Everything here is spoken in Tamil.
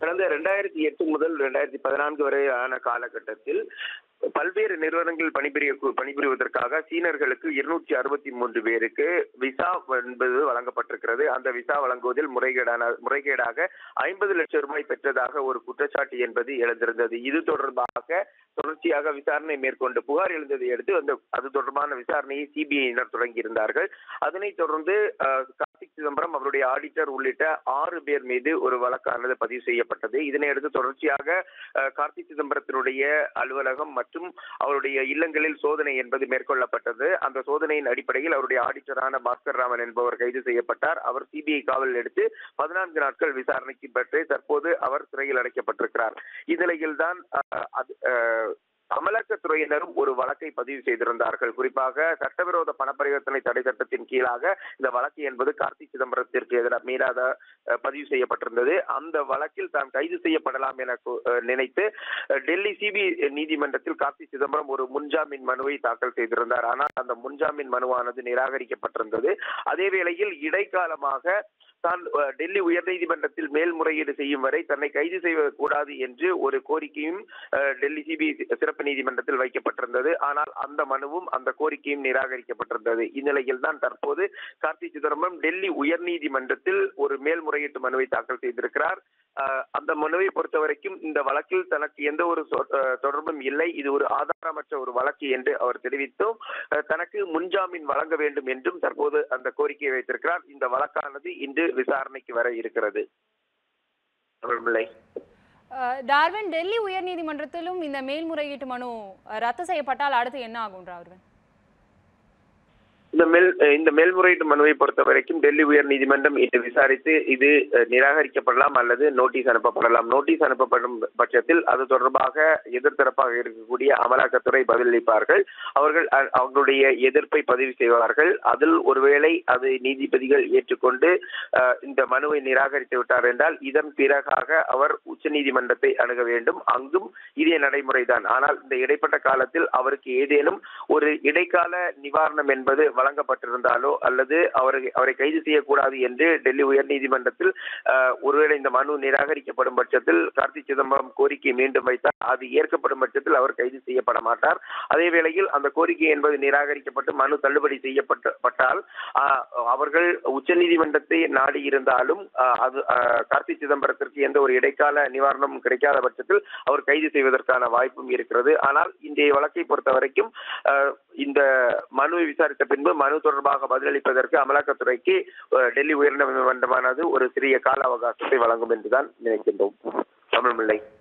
கடந்த ரெண்டாயிரத்தி எட்டு முதல் ரெண்டாயிரத்தி பதினான்கு வரையான காலகட்டத்தில் பல்வேறு நிறுவனங்கள் பணிபுரிய பணிபுரிவதற்காக சீனர்களுக்கு இருநூற்றி அறுபத்தி மூன்று பேருக்கு விசா என்பது வழங்கப்பட்டிருக்கிறது அந்த விசா வழங்குவதில் முறைகேடான முறைகேடாக ஐம்பது லட்சம் ரூபாய் பெற்றதாக ஒரு குற்றச்சாட்டு என்பது எழுந்திருந்தது இது தொடர்பாக தொடர்ச்சியாக விசாரணை மேற்கொண்டு புகார் எழுந்ததை அடுத்து அந்த அது தொடர்பான விசாரணையை சிபிஐயினர் தொடங்கியிருந்தார்கள் அதனைத் தொடர்ந்து அஹ், கார்த்திக் சிதம்பரம் அவருடைய ஆடிட்டர் உள்ளிட்ட ஆறு பேர் மீது ஒரு வழக்கானது பதிவு செய்யப்பட்டது இதனை அடுத்து தொடர்ச்சியாக அஹ், கார்த்திக் சிதம்பரத்தினுடைய அலுவலகம் மற்றும் அவருடைய இல்லங்களில் சோதனை என்பது மேற்கொள்ளப்பட்டது அந்த சோதனையின் அடிப்படையில் அவருடைய ஆடிட்டரான பாஸ்கர் ராமன் என்பவர் கைது செய்யப்பட்டார் அவர் சிபிஐ காவலில் எடுத்து பதினான்கு நாட்கள் விசாரணைக்கு பெற்று தற்போது அவர் சிறையில் அடைக்கப்பட்டிருக்கிறார் இந்நிலையில்தான் அஹ், அது, அஹ், அமலாக்கத்துறையினரும் ஒரு வழக்கை பதிவு செய்திருந்தார்கள் குறிப்பாக சட்டவிரோத பணப்பரிவர்த்தனை தடை சட்டத்தின் கீழாக இந்த வழக்கு என்பது கார்த்திக் சிதம்பரத்திற்கு எதிராக மீறாத அஹ், பதிவு செய்யப்பட்டிருந்தது அந்த வழக்கில் தான் கைது செய்யப்படலாம் என கு- அஹ், நினைத்து அஹ், டெல்லி சிபிஐ நீதிமன்றத்தில் கார்த்திக் சிதம்பரம் ஒரு முன்ஜாமீன் மனுவை தாக்கல் செய்திருந்தார் ஆனால் அந்த முன்ஜாமீன் மனுவானது நிராகரிக்கப்பட்டிருந்தது அதே வேளையில் இடைக்காலமாக தான் அஹ், டெல்லி உயர்நீதிமன்றத்தில் மேல்முறையீடு செய்யும் வரை தன்னை கைது செய்யக்கூடாது என்று ஒரு கோரிக்கையும் அஹ், டெல்லி சிபிஐ சிறப்பு நீதிமன்றத்தில் வைக்கப்பட்டிருந்தது ஆனால் அந்த மனுவும் அந்த கோரிக்கையும் நிராகரிக்கப்பட்டிருந்தது இந்நிலையில் தான் தற்போது கார்த்தி சிதம்பரம் டெல்லி உயர்நீதிமன்றத்தில் ஒரு மேல்முறையீட்டு மனுவை தாக்கல் செய்திருக்கிறார் அஹ், அந்த மனுவை பொறுத்தவரைக்கும் இந்த வழக்கில் தனக்கு எந்த ஒரு சொ- அஹ், தொடர்பும் இல்லை இது ஒரு ஆதாரமற்ற ஒரு வழக்கு என்று அவர் தெரிவித்தும் அஹ், தனக்கு முன்ஜாமீன் வழங்க வேண்டும் என்றும் தற்போது அந்த கோரிக்கையை வைத்திருக்கிறார் இந்த வழக்கானது இன்று விசாரணைக்கு வர இருக்கிறது தமிழ்பிள்ளை அஹ், டார்வின் டெல்லி உயர்நீதிமன்றத்திலும் இந்த மேல்முறையீட்டு மனு அஹ், ரத்து செய்யப்பட்டால் அடுத்து என்ன ஆகும் டார்வின் இந்த மேல் இந்த மேல்முறையீட்டு மனுவை பொறுத்த வரைக்கும் டெல்லி உயர் நீதிமன்றம் இன்று விசாரித்து இது அஹ், நிராகரிக்கப்படலாம் அல்லது நோட்டீஸ் அனுப்பப்படலாம் நோட்டீஸ் அனுப்பப்படும் பட்சத்தில் அது தொடர்பாக எதிர்த்தரப்பாக இருக்கக்கூடிய அமலாக்கத்துறை பதிலளிப்பார்கள் அவர்கள் அ- அவர்களுடைய எதிர்ப்பை பதிவு செய்வார்கள் அதில் ஒருவேளை அது நீதிபதிகள் ஏற்றுக்கொண்டு அஹ், இந்த மனுவை நிராகரித்து விட்டார் என்றால் இதன் பிறகாக அவர் உச்சநீதிமன்றத்தை அணுக வேண்டும் அங்கும் இதே நடைமுறைதான் ஆனால் இந்த இடைப்பட்ட காலத்தில் அவருக்கு ஏதேனும் ஒரு இடைக்கால நிவாரணம் என்பது வழங்கப்பட்டிருந்தாலோ அல்லது அவரை அவரை கைது செய்யக்கூடாது என்று டெல்லி உயர்நீதிமன்றத்தில் அஹ், ஒருவேளை இந்த மனு நிராகரிக்கப்படும் பட்சத்தில் கார்த்தி சிதம்பரம் கோரிக்கை மீண்டும் வைத்தால் அது ஏற்கப்படும் பட்சத்தில் அவர் கைது செய்யப்பட மாட்டார் அதே வேளையில் அந்த கோரிக்கை என்பது நிராகரிக்கப்பட்டு மனு தள்ளுபடி செய்யப்பட்ட பட்டால் அஹ், அவர்கள் உச்சநீதிமன்றத்தை நாடி இருந்தாலும் அஹ், அது அஹ், கார்த்தி சிதம்பரத்திற்கு எந்த ஒரு இடைக்கால நிவாரணமும் கிடைக்காத பட்சத்தில் அவர் கைது செய்வதற்கான வாய்ப்பும் இருக்கிறது ஆனால் இன்றைய வழக்கை பொறுத்த வரைக்கும் அஹ், இந்த மனுவை விசாரித்த பின்பு மனு தொடர்பாக பதிலளிப்பதற்கு அமலாக்கத்துறைக்கு அஹ், டெல்லி உயர்நீதிமன்றமானது ஒரு சிறிய கால அவகாசத்தை வழங்கும் என்றுதான் நினைக்கின்றோம் தமிழ்மில்லை